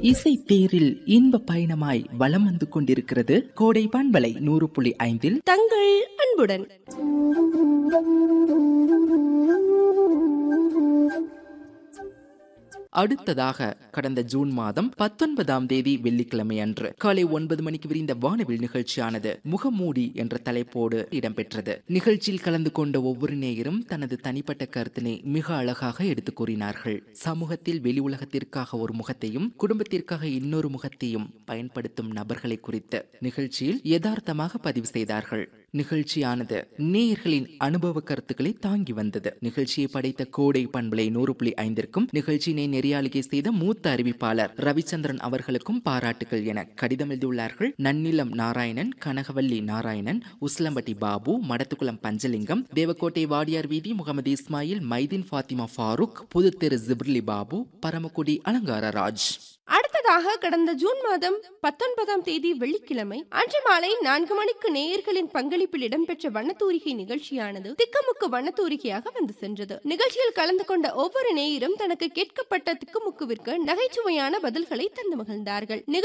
இசை தேரில் இன்ப பயணமாய் வலம் வந்து கொண்டிருக்கிறது கோடை பண்பலை நூறு புள்ளி ஐந்தில் தங்கள் அன்புடன் அடுத்ததாக கடந்த ஜூன் மாதம் பத்தொன்பதாம் தேதி வெள்ளிக்கிழமை அன்று காலை ஒன்பது மணிக்கு விரிந்த வானவில் நிகழ்ச்சியானது முகமூடி என்ற தலைப்போடு இடம்பெற்றது நிகழ்ச்சியில் கலந்து கொண்ட ஒவ்வொரு நேயரும் தனது தனிப்பட்ட கருத்தினை மிக அழகாக எடுத்துக் கூறினார்கள் சமூகத்தில் வெளி உலகத்திற்காக ஒரு முகத்தையும் குடும்பத்திற்காக இன்னொரு முகத்தையும் பயன்படுத்தும் நபர்களை குறித்து நிகழ்ச்சியில் யதார்த்தமாக பதிவு செய்தார்கள் நிகழ்ச்சியானது நேயர்களின் அனுபவ கருத்துக்களை தாங்கி வந்தது நிகழ்ச்சியை படைத்த கோடை பண்பலை நூறு புள்ளி ஐந்திற்கும் நிகழ்ச்சியினை நெறியாளிகை செய்த மூத்த அறிவிப்பாளர் ரவிச்சந்திரன் அவர்களுக்கும் பாராட்டுகள் என கடிதம் எழுதியுள்ளார்கள் நன்னிலம் நாராயணன் கனகவல்லி நாராயணன் உஸ்லம்பட்டி பாபு மடத்துக்குளம் பஞ்சலிங்கம் தேவக்கோட்டை வாடியார் வீதி முகமது இஸ்மாயில் மைதீன் ஃபாத்திமா ஃபாரூக் புதுத்தெரு ஜிப்ரிலி பாபு பரமக்குடி அலங்கார ராஜ் அடுத்ததாக கடந்த ஜூன் மாதம் பத்தொன்பதாம் தேதி வெள்ளிக்கிழமை அன்று மாலை நான்கு மணிக்கு நேயர்களின் பங்களிப்பில் இடம்பெற்ற வண்ணத்தூரிகை நிகழ்ச்சியானது திக்குமுக்கு வண்ணத்தூரிகையாக வந்து சென்றது நிகழ்ச்சியில் கலந்து கொண்ட ஒவ்வொரு நேயரும் தனக்கு கேட்கப்பட்ட திக்குமுக்குவிற்கு நகைச்சுவையான பதில்களை தந்து மகிழ்ந்தார்கள்